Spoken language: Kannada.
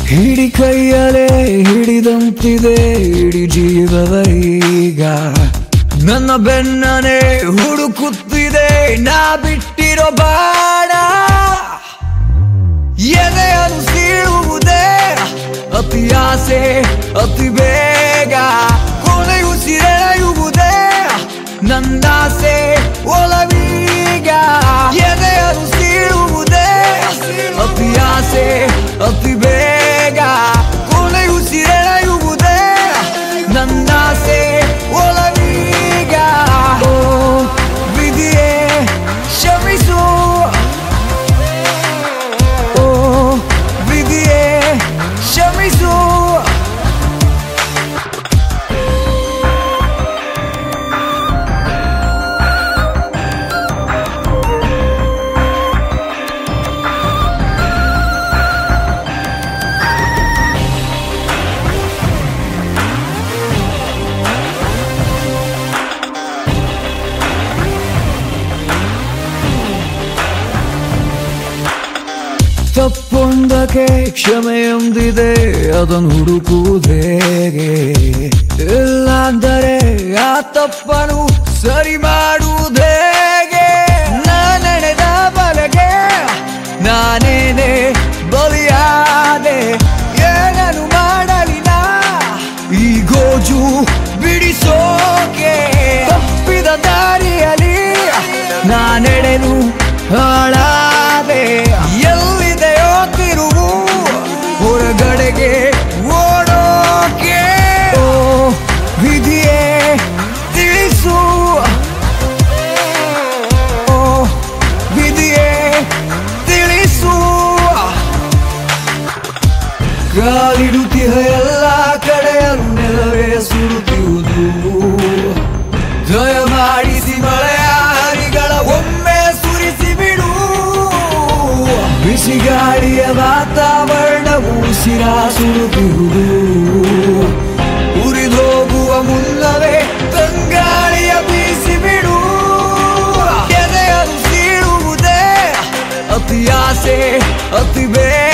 ಹಿಡಿ ಕೈಯಲೇ ಹಿಡಿದಂತಿದೆ ಇಡೀ ಜೀವವೀಗ ನನ್ನ ಬೆನ್ನನೆ ಹುಡುಕುತ್ತಿದೆ ನಾ ಬಿಟ್ಟಿರೋ ಬಾಣ ಎದೆಯನ್ನು ಸೀಳುವುದೇ ಅತಿ ಆಸೆ ಅತಿ ಬೇಗ ಕೊನೆಯುಸಿರೆಳೆಯುವುದೇ ನನ್ನಾಸೆ ಒಲವೀಗ ಎದೆಯನ್ನು ಸೀಳುವುದೇ ಅತಿ ಆಸೆ ಅತಿ ಬೇಗ ಕೊನೆಯುಸಿರೆಳೆಯುವುದೇ ನನ್ನಾಸೆ ಒಲವೀಗ ಓ ವಿಧಿಯೇ ಕ್ಷಮಿಸು ಓ ವಿಧಿಯೇ ಕ್ಷಮಿಸು ತಪ್ಪೊಂದಕ್ಕೆ ಕ್ಷಮೆಯೊಂದಿದೆ ಅದನ್ನು ಹುಡುಕುವುದೇಗೆ ಇಲ್ಲಾಂದರೆ ಆ ತಪ್ಪನು ಸರಿ ಮಾಡುವುದೇಗೆ ನಾನೆಳೆದ ಬಲಗೆ ನಾನೇನೆ ಬಲಿಯಾದೆ ಏನನು ಮಾಡಲಿ ನಾ ಈ ಗೋಜು ಬಿಡಿಸೋಕೆ ತಪ್ಪಿದ ದಾರಿಯಲ್ಲಿ ನಾನೆಡೆನು ಹಾಳಾದೆ ಎಲ್ಲಿದೆಯೋ ತಿರುವು ಹೊರಗಡೆಗೆ ಓಡೋಕೆ ಓ ವಿಧಿಯೇ ತಿಳಿಸು ಓ ವಿಧಿಯೇ ತಿಳಿಸು ಕಾಲಿಡುತ್ತಿಹ ಎಲ್ಲ ಕಡೆಯನ್ನು ನೆಲವೇ ಸುಡುತ್ತಿರುವುದು ದಯಮಾಡಿಸಿ ಮಳೆಯ ಹನಿಗಳ ಒಮ್ಮೆ ಸುರಿಸಿ ಬಿಡು ಬಿಸಿ ಗಾಳಿಯ ವಾತಾವರಣವು ಉಸಿರ ಸುಡುತ್ತಿರುವುದು ಉರಿದೋಗುವ ಮುನ್ನವೇ ತಂಗಾಳಿಯ ಬೀಸಿ ಬಿಡು ಎದೆಯನ್ನು ಸೀಳುವುದೇ ಅತಿ ಆಸೆ ಅತಿ ಬೇಗ